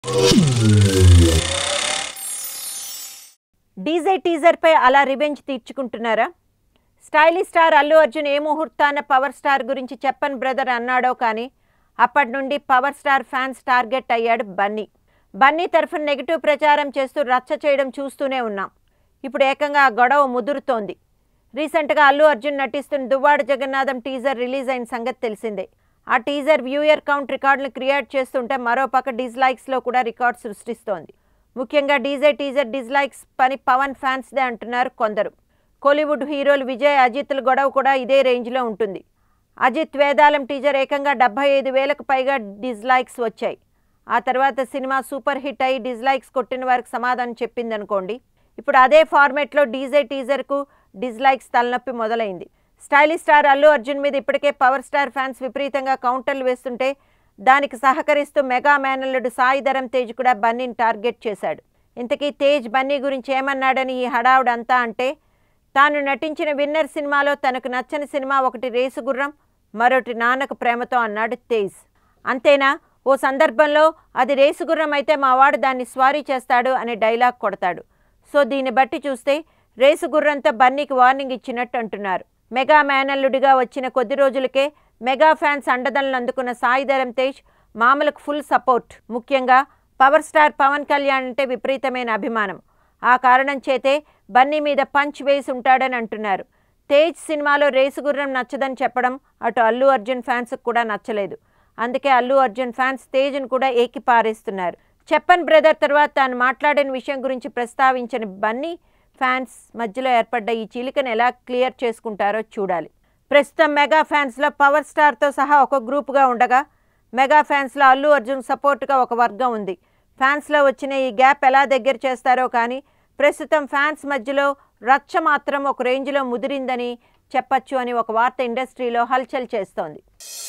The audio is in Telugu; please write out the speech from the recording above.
డీజే టీజర్పై అలా రివెంజ్ తీర్చుకుంటున్నారా స్టైలిష్ స్టార్ అల్లు అర్జున్ ఏ ముహూర్తాన పవర్ స్టార్ గురించి చెప్పన్ బ్రదర్ అన్నాడో కానీ అప్పటి నుండి పవర్ స్టార్ ఫ్యాన్స్ టార్గెట్ అయ్యాడు బన్నీ బన్నీ తరఫున నెగిటివ్ ప్రచారం చేస్తూ రచ్చ చేయడం చూస్తూనే ఉన్నాం ఇప్పుడు ఏకంగా ఆ గొడవ ముదురుతోంది రీసెంట్గా అల్లు అర్జున్ నటిస్తున్న దువ్వాడ జగన్నాథం టీజర్ రిలీజ్ అయిన సంగతి తెలిసిందే ఆ టీజర్ వ్యూయర్ కౌంట్ రికార్డులను క్రియేట్ చేస్తుంటే మరోపక్క డిస్లైక్స్లో కూడా రికార్డ్ సృష్టిస్తోంది ముఖ్యంగా డీజే టీజర్ డిస్లైక్స్ పని పవన్ ఫ్యాన్స్దే అంటున్నారు కొందరు కోలీవుడ్ హీరోలు విజయ్ అజిత్ల గొడవ కూడా ఇదే రేంజ్లో ఉంటుంది అజిత్ వేదాలం టీజర్ ఏకంగా డెబ్బై ఐదు వేలకు పైగా డిస్లైక్స్ వచ్చాయి ఆ తర్వాత సినిమా సూపర్ హిట్ అయి డిస్లైక్స్ కొట్టిన వారికి సమాధానం చెప్పిందనుకోండి ఇప్పుడు అదే ఫార్మేట్లో డీజే టీజర్కు డిస్లైక్స్ తలనొప్పి మొదలైంది స్టైలిష్ స్టార్ అల్లు అర్జున్ మీద ఇప్పటికే పవర్ స్టార్ ఫ్యాన్స్ విపరీతంగా కౌంటర్లు వేస్తుంటే దానికి సహకరిస్తూ మెగా మేనల్లుడు సాయి ధరం తేజ్ కూడా బన్నీని టార్గెట్ చేశాడు ఇంతకీ తేజ్ బన్నీ గురించి ఏమన్నాడని ఈ హడావుడంతా అంటే తాను నటించిన విన్నర్ సినిమాలో తనకు నచ్చని సినిమా ఒకటి రేసుగుర్రం మరొకటి నాన్నకు ప్రేమతో అన్నాడు తేజ్ అంతేనా ఓ సందర్భంలో అది రేసుగుర్రం అయితే మావాడు దాన్ని స్వారీ చేస్తాడు అనే డైలాగ్ కొడతాడు సో దీన్ని బట్టి చూస్తే రేసుగుర్రంతో బన్నీకి వార్నింగ్ ఇచ్చినట్టు అంటున్నారు మెగా మేనల్లుడిగా వచ్చిన కొద్ది రోజులకే మెగా ఫ్యాన్స్ అండదండలు అందుకున్న సాయిధరం తేజ్ మామలకు ఫుల్ సపోర్ట్ ముఖ్యంగా పవర్ స్టార్ పవన్ కళ్యాణ్ అంటే విపరీతమైన అభిమానం ఆ కారణం చేతే బన్నీ మీద పంచ్ వేసి ఉంటాడని అంటున్నారు తేజ్ సినిమాలో రేసుగుర్రం నచ్చదని చెప్పడం అటు అల్లు అర్జున్ ఫ్యాన్స్కి కూడా నచ్చలేదు అందుకే అల్లు అర్జున్ ఫ్యాన్స్ తేజ్ను కూడా ఏకి పారేస్తున్నారు చెప్పన్ బ్రదర్ తర్వాత తాను మాట్లాడిన విషయం గురించి ప్రస్తావించిన బన్నీ ఫ్యాన్స్ మధ్యలో ఏర్పడ్డ ఈ చీలికను ఎలా క్లియర్ చేసుకుంటారో చూడాలి ప్రస్తుతం మెగా ఫ్యాన్స్లో పవర్ స్టార్తో సహా ఒక గ్రూపుగా ఉండగా మెగా ఫ్యాన్స్లో అల్లు అర్జున్ సపోర్ట్గా ఒక వర్గం ఉంది ఫ్యాన్స్లో వచ్చిన ఈ గ్యాప్ ఎలా దగ్గర చేస్తారో కానీ ప్రస్తుతం ఫ్యాన్స్ మధ్యలో రచ్చ మాత్రం ఒక రేంజ్లో ముదిరిందని చెప్పచ్చు అని ఒక వార్త ఇండస్ట్రీలో హల్చల్ చేస్తోంది